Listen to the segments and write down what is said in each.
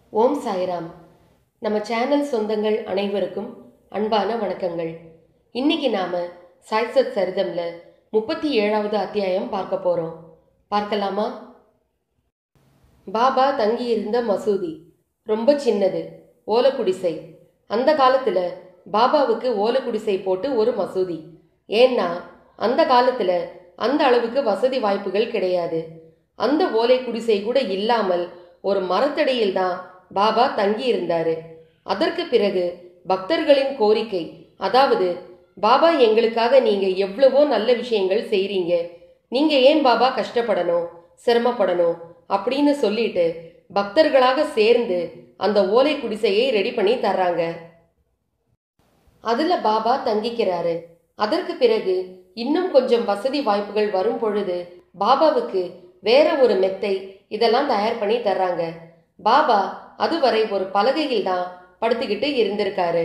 ஓம் சாய்ராம் நம்ம சேனல் சொந்தங்கள் அனைவருக்கும் அன்பான வணக்கங்கள் இன்னைக்கு நாம சாய்சத் சரிதம்ல முப்பத்தி ஏழாவது அத்தியாயம் பார்க்க போறோம் பார்க்கலாமா பாபா தங்கியிருந்த மசூதி ரொம்ப சின்னது ஓலக்குடிசை அந்த காலத்துல பாபாவுக்கு ஓலக்குடிசை போட்டு ஒரு மசூதி ஏன்னா அந்த காலத்துல அந்த அளவுக்கு வசதி வாய்ப்புகள் கிடையாது அந்த ஓலை குடிசை கூட இல்லாமல் ஒரு மரத்தடியில் தான் பாபா தங்கி இருந்தாரு அதற்கு பிறகு பக்தர்களின் கோரிக்கை அதாவது பாபா எங்களுக்காக நீங்க எவ்வளவோ நல்ல விஷயங்கள் செய்றீங்க நீங்க ஏன் பாபா கஷ்டப்படணும் சிரமப்படணும் அப்படின்னு சொல்லிட்டு பக்தர்களாக சேர்ந்து அந்த ஓலை குடிசையை ரெடி பண்ணி தர்றாங்க அதுல பாபா தங்கிக்கிறாரு அதற்கு பிறகு இன்னும் கொஞ்சம் வசதி வாய்ப்புகள் வரும் பொழுது பாபாவுக்கு வேற ஒரு மெத்தை இதெல்லாம் தயார் பண்ணி தர்றாங்க பாபா அதுவரை ஒரு பலகையில் தான் படுத்துக்கிட்டு இருந்திருக்காரு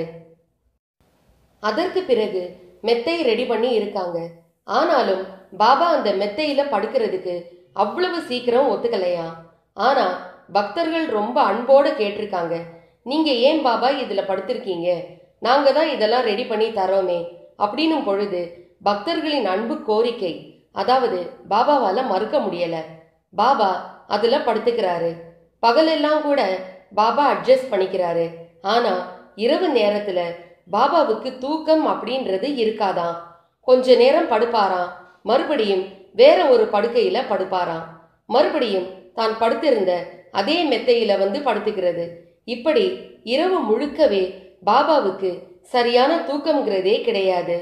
அதற்கு பிறகு மெத்தை ரெடி பண்ணி இருக்காங்க ஆனாலும் பாபா அந்த மெத்தையில படுக்கிறதுக்கு அவ்வளவு சீக்கிரம் ஒத்துக்கலையா ஆனா பக்தர்கள் ரொம்ப அன்போட கேட்டிருக்காங்க நீங்க ஏன் பாபா இதுல படுத்திருக்கீங்க நாங்க தான் இதெல்லாம் ரெடி பண்ணி தரோமே அப்படின்னும் பொழுது பக்தர்களின் அன்பு கோரிக்கை அதாவது பாபாவால மறுக்க முடியல பாபா அதுல படுத்துக்கிறாரு பகலெல்லாம் கூட பாபா அட்ஜஸ்ட் பண்ணிக்கிறாரு ஆனா இரவு நேரத்துல பாபாவுக்கு தூக்கம் அப்படின்றது இருக்காதாம் கொஞ்ச நேரம் படுப்பாராம் மறுபடியும் வேற ஒரு படுக்கையில படுப்பாராம் மறுபடியும் தான் படுத்திருந்த அதே மெத்தையில வந்து படுத்துக்கிறது இப்படி இரவு முழுக்கவே பாபாவுக்கு சரியான தூக்கம்ங்கிறதே கிடையாது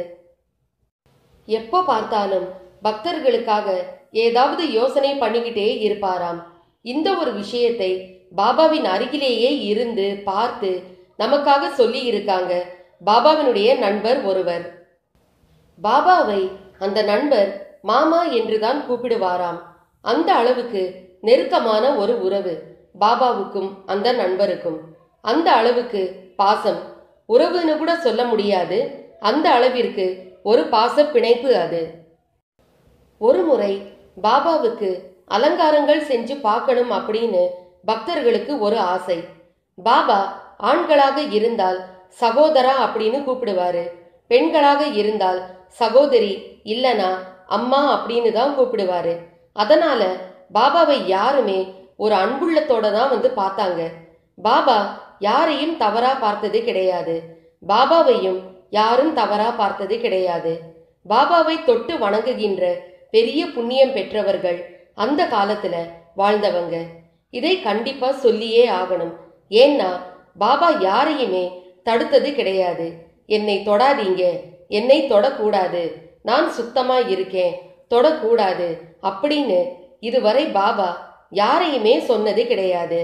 எப்போ பார்த்தாலும் பக்தர்களுக்காக ஏதாவது யோசனை பண்ணிக்கிட்டே இருப்பாராம் இந்த ஒரு விஷயத்தை பாபாவின் அருகிலேயே இருந்து பார்த்து நமக்காக சொல்லி இருக்காங்க பாபாவினுடைய நண்பர் ஒருவர் பாபாவை அந்த நண்பர் மாமா என்றுதான் கூப்பிடுவாராம் அந்த அளவுக்கு நெருக்கமான ஒரு உறவு பாபாவுக்கும் அந்த நண்பருக்கும் அந்த அளவுக்கு பாசம் உறவுன்னு கூட சொல்ல முடியாது அந்த அளவிற்கு ஒரு பாச பிணைப்பு அது ஒரு முறை பாபாவுக்கு அலங்காரங்கள் செஞ்சு பார்க்கணும் அப்படின்னு பக்தர்களுக்கு ஒரு ஆசை பாபா ஆண்களாக இருந்தால் சகோதரா அப்படின்னு கூப்பிடுவாரு பெண்களாக இருந்தால் சகோதரி இல்லனா அம்மா அப்படின்னு தான் கூப்பிடுவாரு அதனால பாபாவை யாருமே ஒரு அன்புள்ளத்தோட தான் வந்து பார்த்தாங்க பாபா யாரையும் தவறா பார்த்தது கிடையாது பாபாவையும் யாரும் தவறா பார்த்தது கிடையாது பாபாவை தொட்டு வணங்குகின்ற பெரிய புண்ணியம் பெற்றவர்கள் அந்த காலத்துல வாழ்ந்தவங்க இதை கண்டிப்பா சொல்லியே ஆகணும் ஏன்னா பாபா யாரையுமே தடுத்தது கிடையாது என்னை தொடாதீங்க என்னை தொடக்கூடாது நான் சுத்தமா இருக்கேன் தொடக்கூடாது அப்படின்னு இதுவரை பாபா யாரையுமே சொன்னது கிடையாது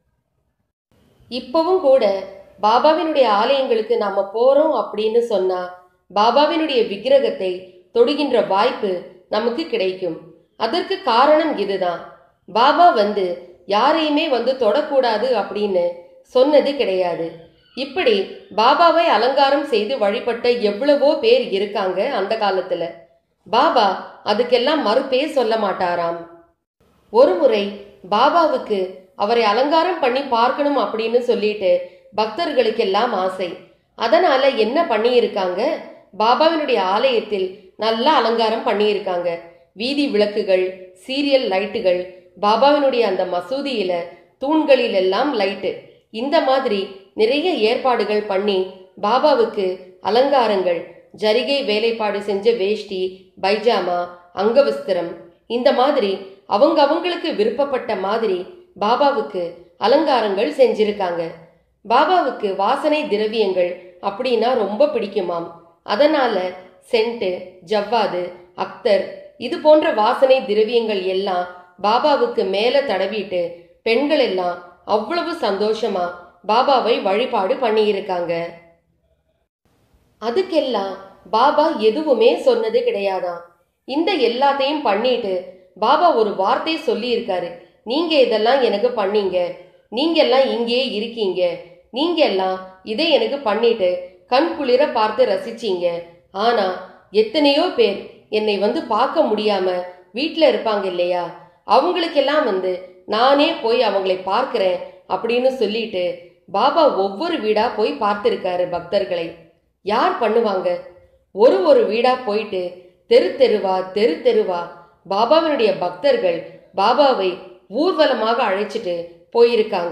இப்பவும் கூட பாபாவினுடைய ஆலயங்களுக்கு நாம போறோம் அப்படின்னு சொன்னா பாபாவினுடைய விக்கிரகத்தை தொடுகின்ற வாய்ப்பு நமக்கு கிடைக்கும் அதற்கு காரணம் இதுதான் பாபா வந்து யாரையுமே வந்து தொடக்கூடாது அப்படின்னு சொன்னது கிடையாது இப்படி பாபாவை அலங்காரம் செய்து வழிபட்ட எவ்வளவோ பேர் இருக்காங்க அந்த காலத்துல பாபா அதுக்கெல்லாம் மறுப்பே சொல்ல மாட்டாராம் ஒரு முறை பாபாவுக்கு அவரை அலங்காரம் பண்ணி பார்க்கணும் அப்படின்னு சொல்லிட்டு பக்தர்களுக்கெல்லாம் ஆசை அதனால என்ன பண்ணியிருக்காங்க பாபாவினுடைய ஆலயத்தில் நல்லா அலங்காரம் பண்ணியிருக்காங்க வீதி விளக்குகள் சீரியல் லைட்டுகள் பாபாவினுடைய அந்த மசூதியில தூண்களில் எல்லாம் லைட்டு இந்த மாதிரி நிறைய ஏற்பாடுகள் பண்ணி பாபாவுக்கு அலங்காரங்கள் ஜரிகை வேலைப்பாடு செஞ்ச வேஷ்டி பைஜாமா அங்கவஸ்திரம் இந்த மாதிரி அவங்க அவங்களுக்கு விருப்பப்பட்ட மாதிரி பாபாவுக்கு அலங்காரங்கள் செஞ்சிருக்காங்க பாபாவுக்கு வாசனை திரவியங்கள் அப்படின்னா ரொம்ப பிடிக்குமாம் அதனால சென்ட்டு ஜவ்வாது அக்தர் இது போன்ற வாசனை திரவியங்கள் எல்லாம் பாபாவுக்கு மேல தடவிட்டு பெண்கள் எல்லாம் அவ்வளவு சந்தோஷமா பாபாவை வழிபாடு பண்ணியிருக்காங்க அதுக்கெல்லாம் பாபா எதுவுமே சொன்னது கிடையாதாம் இந்த எல்லாத்தையும் பண்ணிட்டு பாபா ஒரு வார்த்தை சொல்லி இருக்காரு நீங்க இதெல்லாம் எனக்கு பண்ணீங்க நீங்க எல்லாம் இங்கேயே இருக்கீங்க நீங்க எல்லாம் இதை எனக்கு பண்ணிட்டு கண் குளிர பார்த்து ரசிச்சீங்க ஆனா எத்தனையோ பேர் என்னை வந்து பார்க்க முடியாம வீட்டில் இருப்பாங்க இல்லையா அவங்களுக்கெல்லாம் வந்து நானே போய் அவங்களை பார்க்கிறேன் அப்படின்னு சொல்லிட்டு பாபா ஒவ்வொரு வீடா போய் பார்த்திருக்காரு பக்தர்களை யார் பண்ணுவாங்க ஒரு ஒரு வீடா போயிட்டு தெரு தெருவா தெரு தெருவா பாபாவினுடைய பக்தர்கள் பாபாவை ஊர்வலமாக அழைச்சிட்டு போயிருக்காங்க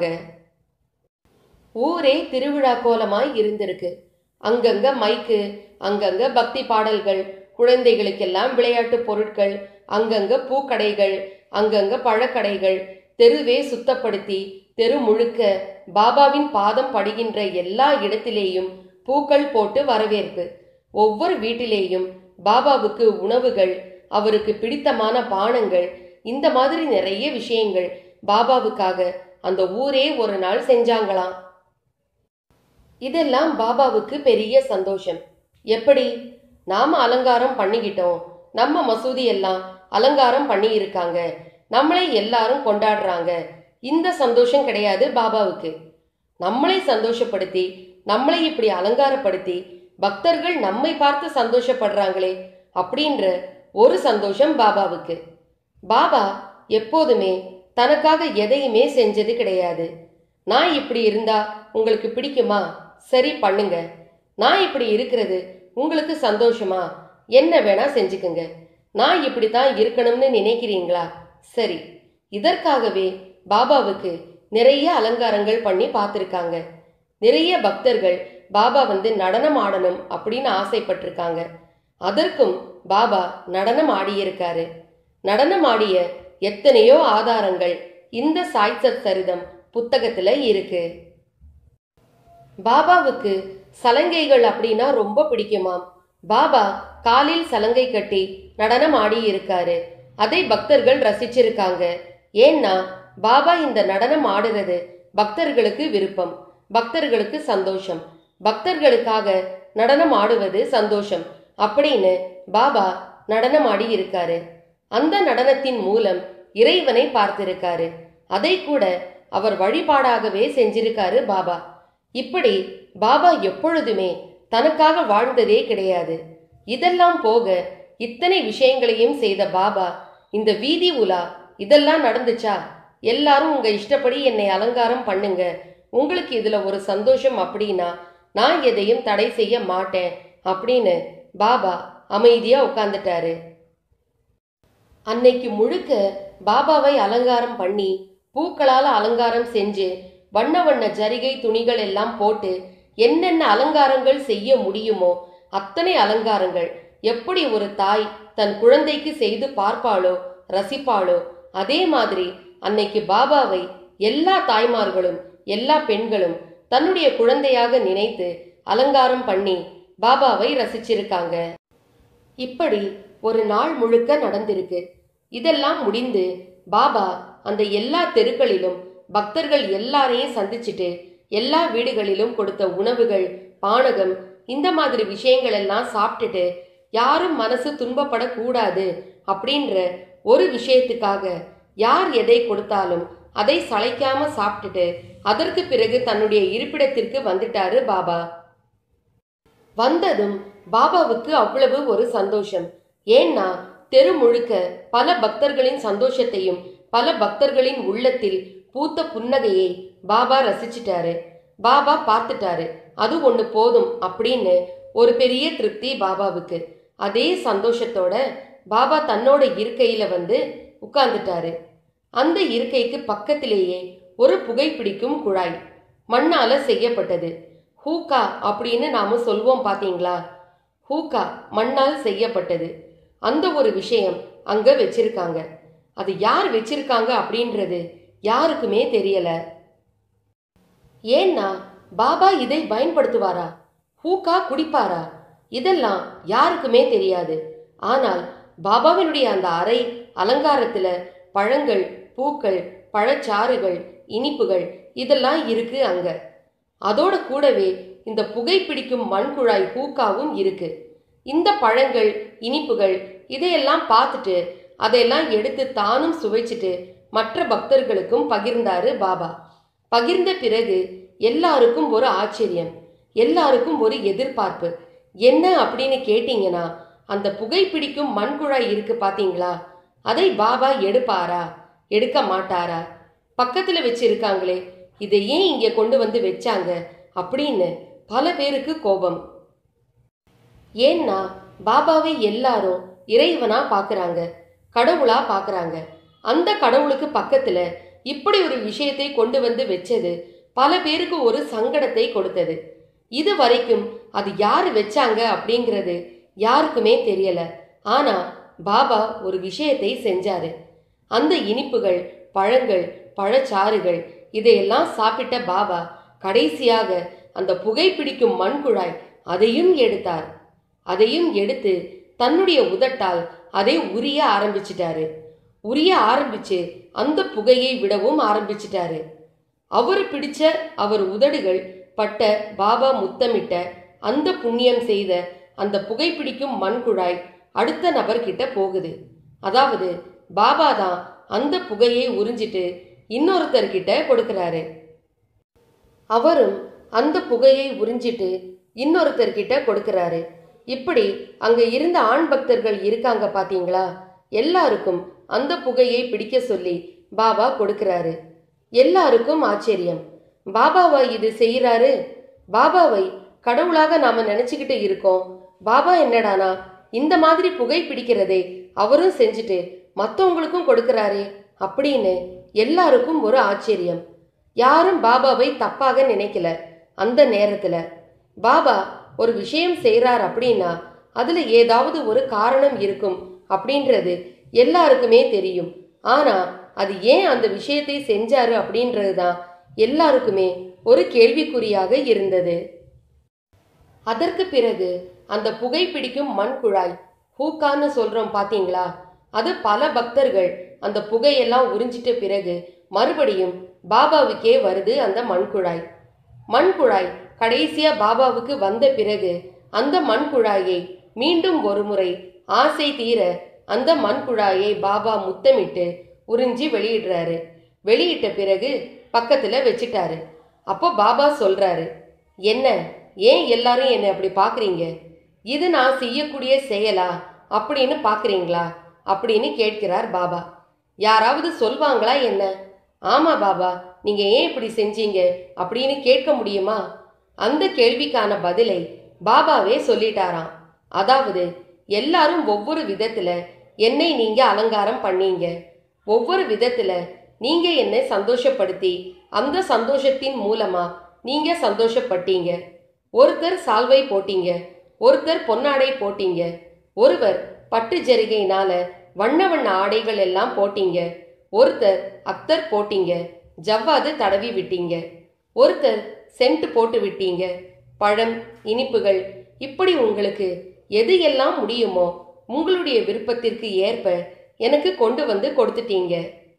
ஊரே திருவிழா கோலமாய் இருந்திருக்கு அங்கங்க மைக்கு அங்கங்க பக்தி பாடல்கள் குழந்தைகளுக்கெல்லாம் விளையாட்டு பொருட்கள் அங்கங்க பூக்கடைகள் அங்கங்க பழக்கடைகள் தெருவே சுத்தப்படுத்தி தெரு முழுக்க பாபாவின் பாதம் படுகின்ற எல்லா இடத்திலேயும் பூக்கள் போட்டு வரவேற்பு ஒவ்வொரு வீட்டிலேயும் பாபாவுக்கு உணவுகள் அவருக்கு பிடித்தமான பானங்கள் இந்த மாதிரி நிறைய விஷயங்கள் பாபாவுக்காக அந்த ஊரே ஒரு நாள் செஞ்சாங்களாம் இதெல்லாம் பாபாவுக்கு பெரிய சந்தோஷம் எப்படி நாம அலங்காரம் பண்ணிக்கிட்டோம் நம்ம மசூதி எல்லாம் அலங்காரம் பண்ணி இருக்காங்க நம்மளை எல்லாரும் கொண்டாடுறாங்க இந்த சந்தோஷம் கிடையாது பாபாவுக்கு நம்மளை சந்தோஷப்படுத்தி நம்மளை இப்படி அலங்காரப்படுத்தி பக்தர்கள் நம்மை பார்த்து சந்தோஷப்படுறாங்களே அப்படின்ற ஒரு சந்தோஷம் பாபாவுக்கு பாபா எப்போதுமே தனக்காக எதையுமே செஞ்சது கிடையாது நான் இப்படி இருந்தா உங்களுக்கு பிடிக்குமா சரி பண்ணுங்க நான் இப்படி இருக்கிறது உங்களுக்கு சந்தோஷமா என்ன வேணா செஞ்சுக்குங்க நான் இப்படி தான் இருக்கணும்னு நினைக்கிறீங்களா சரி இதற்காகவே பாபாவுக்கு நிறைய அலங்காரங்கள் பண்ணி பார்த்துருக்காங்க நிறைய பக்தர்கள் பாபா வந்து நடனம் ஆடணும் அப்படின்னு ஆசைப்பட்டிருக்காங்க அதற்கும் பாபா நடனம் ஆடியிருக்காரு நடனம் ஆடிய எத்தனையோ ஆதாரங்கள் இந்த சாய்சத் சரிதம் புத்தகத்துல இருக்கு பாபாவுக்கு சலங்கைகள் அப்படின்னா ரொம்ப பிடிக்குமாம் பாபா காலில் சலங்கை கட்டி நடனம் ஆடி இருக்காரு அதை பக்தர்கள் ரசிச்சிருக்காங்க ஏன்னா பாபா இந்த நடனம் ஆடுறது பக்தர்களுக்கு விருப்பம் பக்தர்களுக்கு சந்தோஷம் பக்தர்களுக்காக நடனம் ஆடுவது சந்தோஷம் அப்படின்னு பாபா நடனம் ஆடி இருக்காரு அந்த நடனத்தின் மூலம் இறைவனை பார்த்திருக்காரு அதை கூட அவர் வழிபாடாகவே செஞ்சிருக்காரு பாபா இப்படி பாபா எப்பொழுதுமே தனக்காக வாழ்ந்ததே கிடையாது இதெல்லாம் போக இத்தனை விஷயங்களையும் செய்த பாபா இந்த வீதி உலா இதெல்லாம் நடந்துச்சா எல்லாரும் உங்க இஷ்டப்படி என்னை அலங்காரம் பண்ணுங்க உங்களுக்கு இதுல ஒரு சந்தோஷம் அப்படின்னா நான் எதையும் தடை செய்ய மாட்டேன் அப்படின்னு பாபா அமைதியா உட்கார்ந்துட்டாரு அன்னைக்கு முழுக்க பாபாவை அலங்காரம் பண்ணி பூக்களால அலங்காரம் செஞ்சு வண்ண வண்ண ஜரிகை துணிகள் எல்லாம் போட்டு என்னென்ன அலங்காரங்கள் செய்ய முடியுமோ அத்தனை அலங்காரங்கள் எப்படி ஒரு தாய் தன் குழந்தைக்கு செய்து பார்ப்பாளோ ரசிப்பாளோ அதே மாதிரி அன்னைக்கு பாபாவை எல்லா தாய்மார்களும் எல்லா பெண்களும் தன்னுடைய குழந்தையாக நினைத்து அலங்காரம் பண்ணி பாபாவை ரசிச்சிருக்காங்க இப்படி ஒரு நாள் முழுக்க நடந்திருக்கு இதெல்லாம் முடிந்து பாபா அந்த எல்லா தெருக்களிலும் பக்தர்கள் எல்லாரையும் சந்திச்சுட்டு எல்லா வீடுகளிலும் கொடுத்த உணவுகள் பானகம் இந்த மாதிரி விஷயங்கள் எல்லாம் சாப்பிட்டுட்டு யாரும் மனசு துன்பப்படக்கூடாது அப்படின்ற ஒரு விஷயத்துக்காக யார் எதை கொடுத்தாலும் அதை சளைக்காம சாப்பிட்டுட்டு அதற்கு பிறகு தன்னுடைய இருப்பிடத்திற்கு வந்துட்டாரு பாபா வந்ததும் பாபாவுக்கு அவ்வளவு ஒரு சந்தோஷம் ஏன்னா தெரு முழுக்க பல பக்தர்களின் சந்தோஷத்தையும் பல பக்தர்களின் உள்ளத்தில் பூத்த புன்னகையை பாபா ரசிச்சிட்டாரு பாபா பார்த்துட்டாரு அது ஒன்று போதும் அப்படின்னு ஒரு பெரிய திருப்தி பாபாவுக்கு அதே சந்தோஷத்தோட பாபா தன்னோட இருக்கையில வந்து உட்கார்ந்துட்டாரு அந்த இருக்கைக்கு பக்கத்திலேயே ஒரு புகைப்பிடிக்கும் குழாய் மண்ணால செய்யப்பட்டது ஹூக்கா அப்படின்னு நாம சொல்வோம் பாத்தீங்களா ஹூக்கா மண்ணால் செய்யப்பட்டது அந்த ஒரு விஷயம் அங்க வச்சிருக்காங்க அது யார் வச்சிருக்காங்க அப்படின்றது யாருக்குமே தெரியல ஏன்னா பாபா இதை பயன்படுத்துவாரா ஹூக்கா குடிப்பாரா இதெல்லாம் யாருக்குமே தெரியாது ஆனால் பாபாவினுடைய அந்த அறை அலங்காரத்துல பழங்கள் பூக்கள் பழச்சாறுகள் இனிப்புகள் இதெல்லாம் இருக்கு அங்க அதோட கூடவே இந்த புகைப்பிடிக்கும் மண்குழாய் ஹூக்காவும் இருக்கு இந்த பழங்கள் இனிப்புகள் இதையெல்லாம் பார்த்துட்டு அதையெல்லாம் எடுத்து தானும் சுவைச்சிட்டு மற்ற பக்தர்களுக்கும் பகிர்ந்தாரு பாபா பகிர்ந்த பிறகு எல்லாருக்கும் ஒரு ஆச்சரியம் எல்லாருக்கும் ஒரு எதிர்பார்ப்பு என்ன அப்படின்னு கேட்டீங்கன்னா அந்த புகைப்பிடிக்கும் மண்குழாய் இருக்கு பாத்தீங்களா அதை பாபா எடுப்பாரா எடுக்க மாட்டாரா பக்கத்துல வச்சிருக்காங்களே இதை ஏன் இங்கே கொண்டு வந்து வச்சாங்க அப்படின்னு பல பேருக்கு கோபம் ஏன்னா பாபாவை எல்லாரும் இறைவனா பார்க்கறாங்க கடவுளா பார்க்கறாங்க அந்த கடவுளுக்கு பக்கத்துல இப்படி ஒரு விஷயத்தை கொண்டு வந்து வச்சது பல பேருக்கு ஒரு சங்கடத்தை கொடுத்தது இது வரைக்கும் அது யார் வச்சாங்க அப்படிங்கிறது யாருக்குமே தெரியல ஆனா பாபா ஒரு விஷயத்தை செஞ்சாரு அந்த இனிப்புகள் பழங்கள் பழச்சாறுகள் இதையெல்லாம் சாப்பிட்ட பாபா கடைசியாக அந்த புகைப்பிடிக்கும் மண்குழாய் அதையும் எடுத்தார் அதையும் எடுத்து தன்னுடைய உதட்டால் அதை உரிய ஆரம்பிச்சிட்டாரு உரிய ஆரம்பிச்சு அந்த புகையை விடவும் ஆரம்பிச்சிட்டாரு அவர் பிடிச்ச அவர் உதடுகள் பட்ட பாபா முத்தமிட்ட அந்த புண்ணியம் செய்த அந்த புகைப்பிடிக்கும் மண்குழாய் அடுத்த நபர்கிட்ட போகுது அதாவது பாபா தான் அந்த புகையை உறிஞ்சிட்டு இன்னொருத்தர்கிட்ட கொடுக்கறாரு அவரும் அந்த புகையை உறிஞ்சிட்டு இன்னொருத்தர்கிட்ட கொடுக்கறாரு இப்படி அங்க இருந்த ஆண் பக்தர்கள் இருக்காங்க பாத்தீங்களா எல்லாருக்கும் அந்த புகையை பிடிக்க சொல்லி பாபா கொடுக்கறாரு எல்லாருக்கும் ஆச்சரியம் பாபாவா இது செய்யறாரு பாபாவை கடவுளாக நாம நினைச்சுக்கிட்டு இருக்கோம் பாபா என்னடானா இந்த மாதிரி புகை பிடிக்கிறதே அவரும் செஞ்சுட்டு மற்றவங்களுக்கும் கொடுக்கறாரே அப்படின்னு எல்லாருக்கும் ஒரு ஆச்சரியம் யாரும் பாபாவை தப்பாக நினைக்கல அந்த நேரத்துல பாபா ஒரு விஷயம் செய்றார் அப்படின்னா அதுல ஏதாவது ஒரு காரணம் இருக்கும் அப்படின்றது எல்லாருக்குமே தெரியும் ஆனா அது ஏன் அந்த விஷயத்தை செஞ்சாரு அப்படின்றது தான் எல்லாருக்குமே ஒரு கேள்விக்குறியாக இருந்தது அதற்கு பிறகு அந்த புகைப்பிடிக்கும் மண் குழாய் ஹூக்கான்னு சொல்றோம் பாத்தீங்களா அது பல பக்தர்கள் அந்த புகையெல்லாம் உறிஞ்சிட்ட பிறகு மறுபடியும் பாபாவுக்கே வருது அந்த மண்குழாய் மண்குழாய் கடைசியா பாபாவுக்கு வந்த பிறகு அந்த மண்குழாயை மீண்டும் ஒரு முறை ஆசை தீர அந்த மண்குழாயை பாபா முத்தமிட்டு உறிஞ்சி வெளியிடுறாரு வெளியிட்ட பிறகு பக்கத்துல வச்சிட்டாரு அப்போ பாபா சொல்றாரு என்ன ஏன் எல்லாரும் என்னை அப்படி பாக்குறீங்க இது நான் செய்யக்கூடிய செயலா அப்படின்னு பாக்குறீங்களா அப்படின்னு கேட்கிறார் பாபா யாராவது சொல்வாங்களா என்ன ஆமா பாபா நீங்க ஏன் இப்படி செஞ்சீங்க அப்படின்னு கேட்க முடியுமா அந்த கேள்விக்கான பதிலை பாபாவே சொல்லிட்டாராம் அதாவது எல்லாரும் ஒவ்வொரு விதத்துல என்னை நீங்க அலங்காரம் பண்ணீங்க ஒவ்வொரு விதத்துல நீங்க என்னை சந்தோஷப்படுத்தி அந்த சந்தோஷத்தின் மூலமா நீங்க சந்தோஷப்பட்டீங்க ஒருத்தர் சால்வை போட்டீங்க ஒருத்தர் பொன்னாடை போட்டீங்க ஒருவர் பட்டு ஜரிகையினால வண்ண வண்ண ஆடைகள் எல்லாம் போட்டீங்க ஒருத்தர் அக்தர் போட்டீங்க ஜவ்வாது தடவி விட்டீங்க ஒருத்தர் சென்ட் போட்டு விட்டீங்க பழம் இனிப்புகள் இப்படி உங்களுக்கு எது எல்லாம் முடியுமோ உங்களுடைய விருப்பத்திற்கு ஏற்ப எனக்கு கொண்டு வந்து கொடுத்துட்டீங்க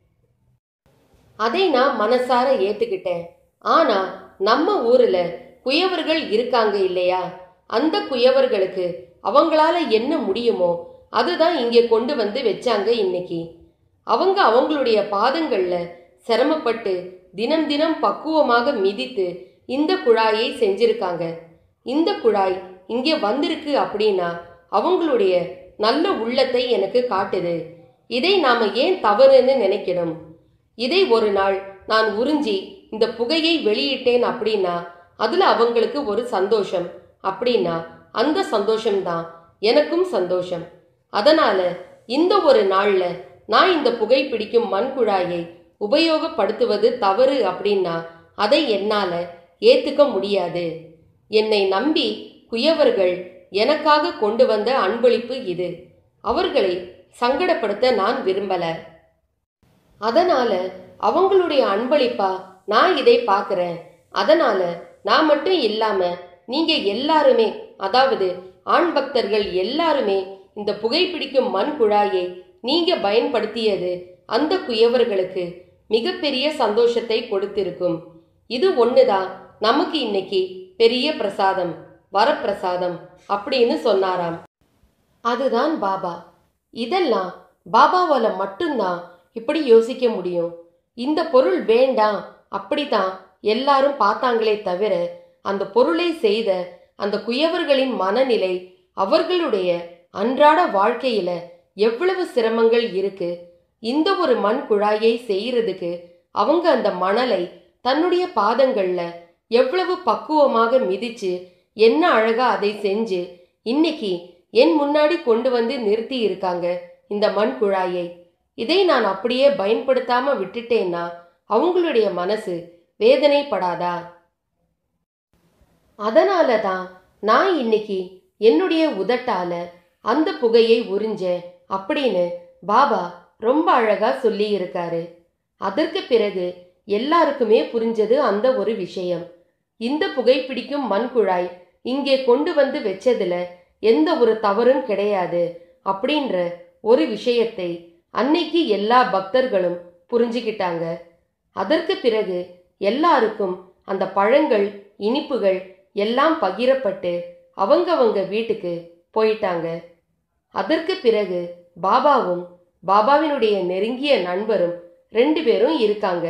அதை நான் மனசார ஏத்துக்கிட்டேன் ஆனா நம்ம ஊர்ல குயவர்கள் இருக்காங்க இல்லையா அந்த குயவர்களுக்கு அவங்களால என்ன முடியுமோ அதுதான் இங்கே கொண்டு வந்து வச்சாங்க இன்னைக்கு அவங்க அவங்களுடைய பாதங்கள்ல சிரமப்பட்டு தினம் தினம் பக்குவமாக மிதித்து இந்த குழாயை செஞ்சிருக்காங்க இந்த குழாய் இங்கே வந்திருக்கு அப்படின்னா அவங்களுடைய நல்ல உள்ளத்தை எனக்கு காட்டுது இதை நாம ஏன் தவறுன்னு நினைக்கணும் இதை ஒரு நாள் நான் உறிஞ்சி இந்த புகையை வெளியிட்டேன் அப்படின்னா அதுல அவங்களுக்கு ஒரு சந்தோஷம் அப்படின்னா அந்த சந்தோஷம்தான் எனக்கும் சந்தோஷம் அதனால இந்த ஒரு நாள்ல நான் இந்த புகை பிடிக்கும் மண் குழாயை உபயோகப்படுத்துவது தவறு அப்படின்னா அதை என்னால ஏத்துக்க முடியாது என்னை நம்பி குயவர்கள் எனக்காக கொண்டு வந்த அன்பளிப்பு இது அவர்களை சங்கடப்படுத்த நான் விரும்பல அதனால அவங்களுடைய அன்பளிப்பா நான் இதை பார்க்கறேன் அதனால நான் மட்டும் இல்லாம நீங்க எல்லாருமே அதாவது ஆண் பக்தர்கள் எல்லாருமே இந்த புகைப்பிடிக்கும் மண் குழாயை நீங்க பயன்படுத்தியது அந்த குயவர்களுக்கு மிகப்பெரிய சந்தோஷத்தை கொடுத்திருக்கும் இது ஒண்ணுதான் நமக்கு இன்னைக்கு பெரிய பிரசாதம் வரப்பிரசாதம் அப்படின்னு சொன்னாராம் அதுதான் பாபா இதெல்லாம் பாபாவால மட்டும்தான் இப்படி யோசிக்க முடியும் இந்த பொருள் வேண்டாம் அப்படித்தான் எல்லாரும் பார்த்தாங்களே தவிர அந்த பொருளை செய்த அந்த குயவர்களின் மனநிலை அவர்களுடைய அன்றாட வாழ்க்கையில எவ்வளவு சிரமங்கள் இருக்கு இந்த ஒரு மண் குழாயை செய்யறதுக்கு அவங்க அந்த மணலை தன்னுடைய பாதங்கள்ல எவ்வளவு பக்குவமாக மிதிச்சு என்ன அழகா அதை செஞ்சு இன்னைக்கு என் முன்னாடி கொண்டு வந்து நிறுத்தி இருக்காங்க இந்த மண் குழாயை இதை நான் அப்படியே பயன்படுத்தாம விட்டுட்டேன்னா அவங்களுடைய மனசு வேதனைப்படாதா அதனால தான் நான் இன்னைக்கு என்னுடைய உதட்டால அந்த புகையை உறிஞ்சேன் அப்படின்னு பாபா ரொம்ப அழகா சொல்லி இருக்காரு அதற்கு பிறகு எல்லாருக்குமே புரிஞ்சது அந்த ஒரு விஷயம் இந்த புகைப்பிடிக்கும் மண் குழாய் இங்கே கொண்டு வந்து வச்சதுல எந்த ஒரு தவறும் கிடையாது அப்படின்ற ஒரு விஷயத்தை அன்னைக்கு எல்லா பக்தர்களும் புரிஞ்சுக்கிட்டாங்க அதற்கு பிறகு எல்லாருக்கும் அந்த பழங்கள் இனிப்புகள் எல்லாம் பகிரப்பட்டு அவங்கவங்க வீட்டுக்கு போயிட்டாங்க அதற்கு பிறகு பாபாவும் பாபாவினுடைய நெருங்கிய நண்பரும் ரெண்டு பேரும் இருக்காங்க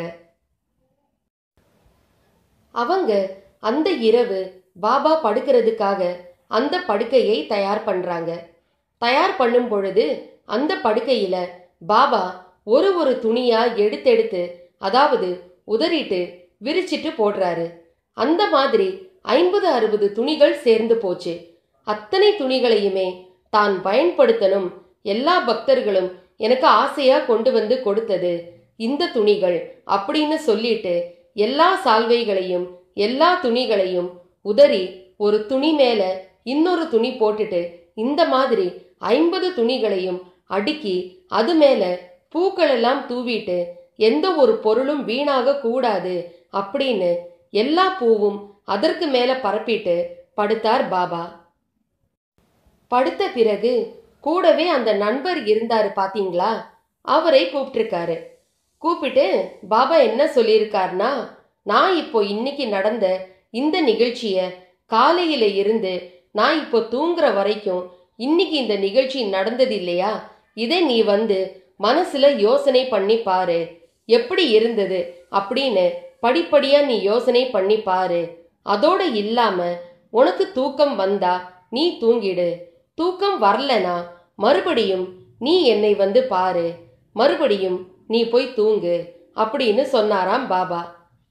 அவங்க அந்த இரவு பாபா படுக்கிறதுக்காக அந்த படுக்கையை தயார் பண்றாங்க தயார் பண்ணும் பொழுது அந்த படுக்கையில பாபா ஒரு ஒரு துணியா எடுத்தெடுத்து அதாவது உதறிட்டு விரிச்சிட்டு போடுறாரு அந்த மாதிரி ஐம்பது அறுபது துணிகள் சேர்ந்து போச்சு அத்தனை துணிகளையுமே தான் பயன்படுத்தணும் எல்லா பக்தர்களும் எனக்கு ஆசையா கொண்டு வந்து கொடுத்தது இந்த துணிகள் அப்படின்னு சொல்லிட்டு எல்லா சால்வைகளையும் எல்லா துணிகளையும் உதறி ஒரு துணி மேல இன்னொரு துணி போட்டுட்டு இந்த மாதிரி ஐம்பது துணிகளையும் அடுக்கி அது மேல பூக்கள் எல்லாம் தூவிட்டு எந்த ஒரு பொருளும் வீணாக கூடாது அப்படின்னு எல்லா பூவும் அதற்கு மேல பரப்பிட்டு படுத்தார் பாபா படுத்த பிறகு கூடவே அந்த நண்பர் இருந்தாரு பாத்தீங்களா அவரை கூப்பிட்டிருக்காரு கூப்பிட்டு பாபா என்ன சொல்லியிருக்காருனா நான் இப்போ இன்னைக்கு நடந்த இந்த நிகழ்ச்சிய காலையில இருந்து நான் இப்போ தூங்குற வரைக்கும் இன்னைக்கு இந்த நிகழ்ச்சி நடந்தது இல்லையா இதை நீ வந்து மனசுல யோசனை பண்ணி பாரு எப்படி இருந்தது அப்படின்னு படிப்படியா நீ யோசனை பண்ணி பாரு அதோட இல்லாம உனக்கு தூக்கம் வந்தா நீ தூங்கிடு தூக்கம் வரலனா மறுபடியும் நீ என்னை வந்து பாரு மறுபடியும் நீ போய் தூங்கு அப்படின்னு சொன்னாராம் பாபா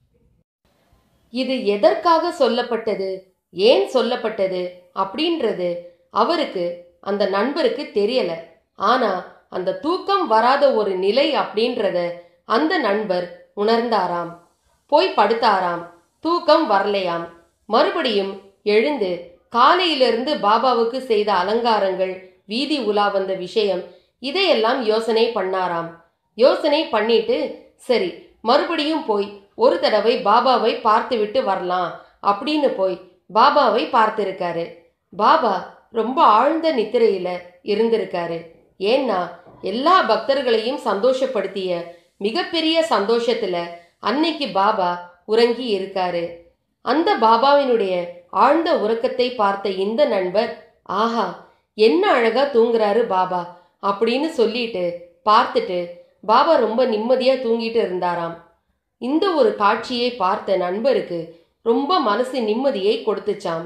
இது எதற்காக சொல்லப்பட்டது ஏன் சொல்லப்பட்டது அப்படின்றது அவருக்கு அந்த நண்பருக்கு தெரியல ஆனா அந்த தூக்கம் வராத ஒரு நிலை அப்படின்றத அந்த நண்பர் உணர்ந்தாராம் போய் படுத்தாராம் தூக்கம் வரலையாம் மறுபடியும் எழுந்து காலையிலிருந்து பாபாவுக்கு செய்த அலங்காரங்கள் வீதி உலா வந்த விஷயம் இதையெல்லாம் யோசனை பண்ணாராம் யோசனை பண்ணிட்டு சரி மறுபடியும் போய் ஒரு தடவை பாபாவை பார்த்துவிட்டு வரலாம் அப்படின்னு போய் பாபாவை பார்த்திருக்காரு பாபா ரொம்ப ஆழ்ந்த நித்திரையில இருந்திருக்காரு ஏன்னா எல்லா பக்தர்களையும் சந்தோஷப்படுத்திய மிகப்பெரிய சந்தோஷத்துல அன்னைக்கு பாபா உறங்கி இருக்காரு அந்த பாபாவினுடைய ஆழ்ந்த உறக்கத்தை பார்த்த இந்த நண்பர் ஆஹா என்ன அழகா தூங்குறாரு பாபா அப்படின்னு சொல்லிட்டு பார்த்துட்டு பாபா ரொம்ப நிம்மதியா தூங்கிட்டு இருந்தாராம் இந்த ஒரு காட்சியை பார்த்த நண்பருக்கு ரொம்ப மனசு நிம்மதியை கொடுத்துச்சாம்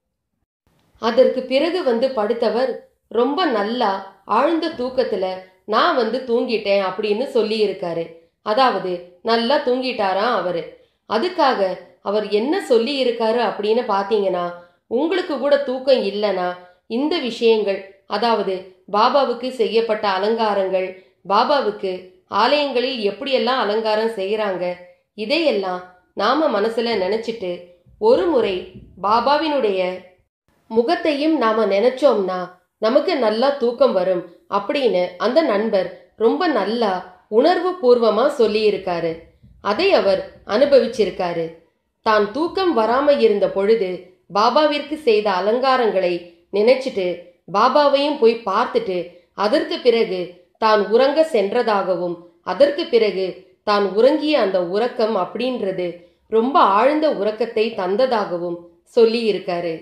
அதற்கு பிறகு வந்து படுத்தவர் ரொம்ப நல்லா ஆழ்ந்த தூக்கத்துல நான் வந்து தூங்கிட்டேன் அப்படின்னு சொல்லி இருக்காரு அதாவது நல்லா தூங்கிட்டாராம் அவரு அதுக்காக அவர் என்ன சொல்லி இருக்காரு அப்படின்னு பாத்தீங்கன்னா உங்களுக்கு கூட தூக்கம் இல்லைனா இந்த விஷயங்கள் அதாவது பாபாவுக்கு செய்யப்பட்ட அலங்காரங்கள் பாபாவுக்கு ஆலயங்களில் எப்படியெல்லாம் அலங்காரம் செய்யறாங்க இதையெல்லாம் நாம மனசுல நினைச்சிட்டு ஒரு முறை பாபாவினுடைய முகத்தையும் நாம நினைச்சோம்னா நமக்கு நல்லா தூக்கம் வரும் அப்படின்னு அந்த நண்பர் ரொம்ப நல்லா உணர்வு பூர்வமா சொல்லியிருக்காரு அதை அவர் அனுபவிச்சிருக்காரு தான் தூக்கம் வராம இருந்த பொழுது பாபாவிற்கு செய்த அலங்காரங்களை நினைச்சிட்டு பாபாவையும் போய் பார்த்துட்டு அதற்கு பிறகு தான் உறங்க சென்றதாகவும் அதற்கு பிறகு தான் உறங்கிய அந்த உறக்கம் அப்படின்றது ரொம்ப ஆழ்ந்த உறக்கத்தை தந்ததாகவும் சொல்லி இருக்காரு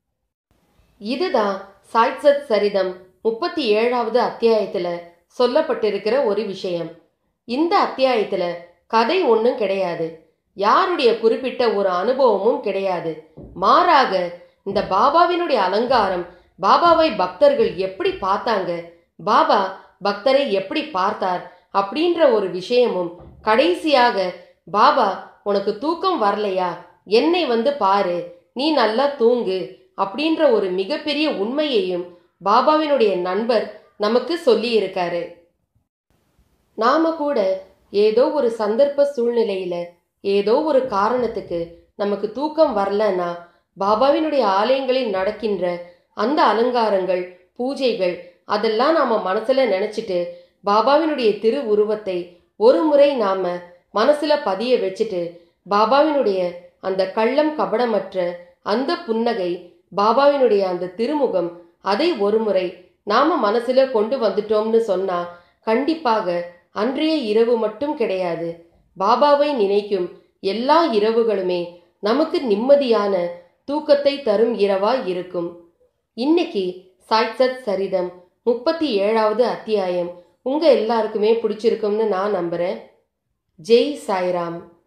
இதுதான் சாய்சத் சரிதம் முப்பத்தி ஏழாவது அத்தியாயத்துல சொல்லப்பட்டிருக்கிற ஒரு விஷயம் இந்த அத்தியாயத்துல கதை ஒன்றும் கிடையாது யாருடைய குறிப்பிட்ட ஒரு அனுபவமும் கிடையாது மாறாக இந்த பாபாவினுடைய அலங்காரம் பாபாவை பக்தர்கள் எப்படி பார்த்தாங்க பாபா பக்தரை எப்படி பார்த்தார் அப்படின்ற ஒரு விஷயமும் கடைசியாக பாபா உனக்கு தூக்கம் வரலையா என்னை வந்து பாரு நீ நல்லா தூங்கு அப்படின்ற ஒரு மிகப்பெரிய உண்மையையும் பாபாவினுடைய நண்பர் நமக்கு சொல்லி இருக்காரு நாம கூட ஏதோ ஒரு சந்தர்ப்ப சூழ்நிலையில ஏதோ ஒரு காரணத்துக்கு நமக்கு தூக்கம் வரலன்னா பாபாவினுடைய ஆலயங்களில் நடக்கின்ற அந்த அலங்காரங்கள் பூஜைகள் அதெல்லாம் நாம மனசுல நினைச்சிட்டு பாபாவினுடைய திரு உருவத்தை ஒரு முறை நாம மனசுல பதிய வச்சுட்டு பாபாவினுடைய அந்த கள்ளம் கபடமற்ற அந்த புன்னகை பாபாவினுடைய அந்த திருமுகம் அதை ஒரு முறை நாம மனசுல கொண்டு வந்துட்டோம்னு சொன்னா கண்டிப்பாக அன்றைய இரவு மட்டும் கிடையாது பாபாவை நினைக்கும் எல்லா இரவுகளுமே நமக்கு நிம்மதியான தூக்கத்தை தரும் இரவா இருக்கும் இன்னைக்கு சாய்சத் சரிதம் முப்பத்தி ஏழாவது அத்தியாயம் உங்க எல்லாருக்குமே பிடிச்சிருக்கும்னு நான் நம்புறேன் ஜெய் சாய்ராம்